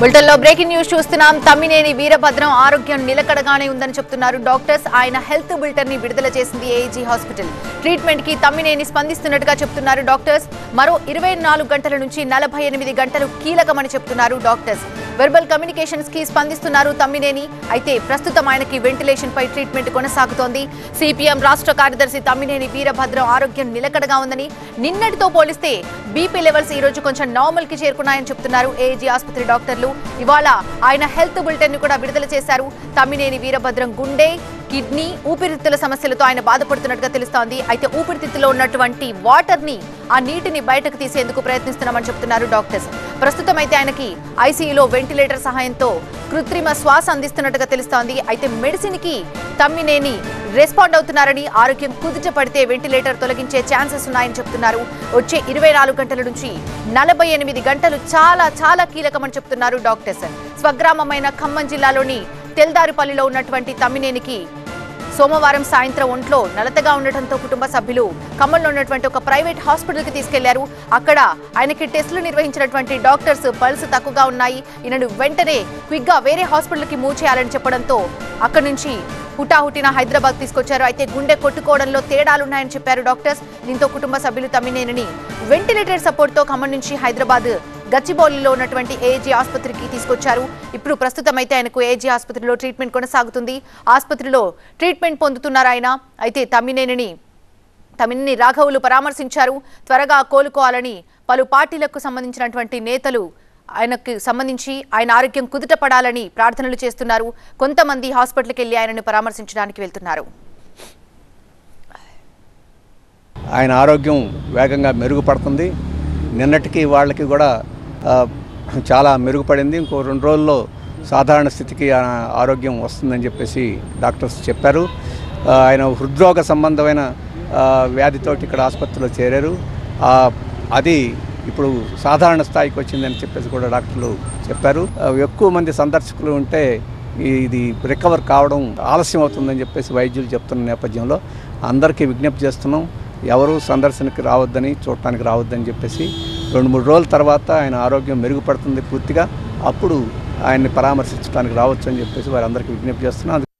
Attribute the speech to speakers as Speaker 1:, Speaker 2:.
Speaker 1: బులెటిన్లో breaking news చూస్తున్నాం తమ్మినేని వీరభద్రం ఆరోగ్యం నిలకడగానే ఉందని చెప్తున్నారు డాక్టర్స్ ఆయన హెల్త్ బులెటిన్ ని విడుదల చేసింది ఏజీ హాస్పిటల్ ట్రీట్మెంట్ కి తమ్మినేని స్పందిస్తున్నట్టుగా చెప్తున్నారు డాక్టర్స్ మరో ఇరవై నాలుగు గంటల నుంచి నలభై ఎనిమిది గంటలు కీలకమని చెప్తున్నారు డాక్టర్స్ వెర్బల్ కమ్యూనికేషన్స్ కి స్పందిస్తున్నారు తమ్మినేని అయితే ప్రస్తుతం ఆయనకి వెంటిలేషన్ పై ట్రీట్మెంట్ కొనసాగుతోంది సిపిఎం రాష్ట్ర కార్యదర్శి తమ్మినేని వీరభద్రం ఆరోగ్యం నిలకడగా ఉందని నిన్నటితో పోలిస్తే బీపీ లెవెల్స్ ఈ రోజు కొంచెం నార్మల్ కి చేరుకున్నాయని చెప్తున్నారు ఏజీ ఆసుపత్రి డాక్టర్లు ఇవాళ ఆయన హెల్త్ బులెటిన్ ని కూడా విడుదల చేశారు తమ్మినేని వీరభద్రం గుండె కిడ్నీ ఊపిరితిత్తుల సమస్యలతో ఆయన బాధపడుతున్నట్టుగా తెలుస్తోంది అయితే ఊపిరితిత్తులో ఉన్నటువంటి వాటర్ ని ఆ నీటిని బయటకు తీసేందుకు ప్రయత్నిస్తున్నామని చెప్తున్నారు డాక్టర్స్ ప్రస్తుతం అయితే ఆయనకి ఐసీయూలో వెంటిలేటర్ సహాయంతో కృత్రిమ శ్వాస అందిస్తున్నట్టుగా తెలుస్తోంది అయితే మెడిసిన్ కి తమ్మినేని రెస్పాండ్ అవుతున్నారని ఆరోగ్యం కుదుట పడితే వెంటిలేటర్ తొలగించే ఛాన్సెస్ ఉన్నాయని చెప్తున్నారు వచ్చే ఇరవై నాలుగు గంటల నుంచి నలభై ఎనిమిది గంటలు చాలా చాలా కీలకమని చెప్తున్నారు డాక్టర్స్ స్వగ్రామమైన ఖమ్మం జిల్లాలోని తెల్దారిపల్లిలో ఉన్నటువంటి తమ్మినేనికి సోమవారం సాయంత్రం ఒంట్లో నలతగా ఉండటంతో కుటుంబ సభ్యులు ఖమ్మంలో ఉన్నటువంటి ఒక ప్రైవేట్ హాస్పిటల్కి తీసుకెళ్లారు అక్కడ ఆయనకి టెస్టులు నిర్వహించినటువంటి డాక్టర్స్ పల్స్ తక్కువగా ఉన్నాయి ఈయనను వెంటనే క్విక్ గా వేరే హాస్పిటల్కి మూవ్ చేయాలని చెప్పడంతో అక్కడి నుంచి హుటాహుటిన హైదరాబాద్ తీసుకొచ్చారు అయితే గుండె కొట్టుకోవడంలో తేడాలున్నాయని చెప్పారు డాక్టర్స్ దీంతో కుటుంబ సభ్యులు తమ్మినేనిని వెంటిలేటర్ సపోర్ట్తో ఖమ్మం నుంచి హైదరాబాద్ గచ్చిబౌలిలో ఉన్నటువంటి ఏజీ ఆసుపత్రికి తీసుకొచ్చారు ఇప్పుడు ప్రస్తుతం అయితే ఆయనకు ఏజీ ఆసుపత్రిలో ట్రీట్మెంట్ కొనసాగుతుంది ఆసుపత్రిలో ట్రీట్మెంట్ పొందుతున్నారు ఆయన అయితే తమ్మినేనిని తమిళని రాఘవులు పరామర్శించారు త్వరగా కోలుకోవాలని పలు పార్టీలకు సంబంధించినటువంటి నేతలు ఆయనకు సంబంధించి ఆయన ఆరోగ్యం కుదుట పడాలని ప్రార్థనలు చేస్తున్నారు కొంతమంది హాస్పిటల్కి వెళ్లి ఆయనను పరామర్శించడానికి వెళ్తున్నారు
Speaker 2: ఆయన ఆరోగ్యం వేగంగా మెరుగుపడుతుంది నిన్నటికి వాళ్ళకి కూడా ఆ, చాలా మెరుగుపడింది ఇంకో రెండు రోజుల్లో సాధారణ స్థితికి ఆ ఆరోగ్యం వస్తుందని చెప్పేసి డాక్టర్స్ చెప్పారు ఆ, ఆయన హృద్రోగ సంబంధమైన ఆ, వ్యాధితోటి ఇక్కడ ఆసుపత్రిలో చేరారు ఆ, అది ఇప్పుడు సాధారణ స్థాయికి వచ్చిందని చెప్పేసి కూడా డాక్టర్లు చెప్పారు ఆ, ఎక్కువ మంది సందర్శకులు ఉంటే ఈ- ఇది రికవర్ కావడం ఆలస్యం అవుతుందని చెప్పేసి వైద్యులు చెప్తున్న నేపథ్యంలో అందరికీ విజ్ఞప్తి చేస్తున్నాం ఎవరు సందర్శనకి రావద్దని చూడటానికి రావద్దని చెప్పేసి రెండు మూడు రోజుల తర్వాత ఆయన ఆరోగ్యం మెరుగుపడుతుంది పూర్తిగా అప్పుడు ఆయన్ని పరామర్శించడానికి రావచ్చు అని చెప్పేసి వారందరికీ విజ్ఞప్తి చేస్తున్నాం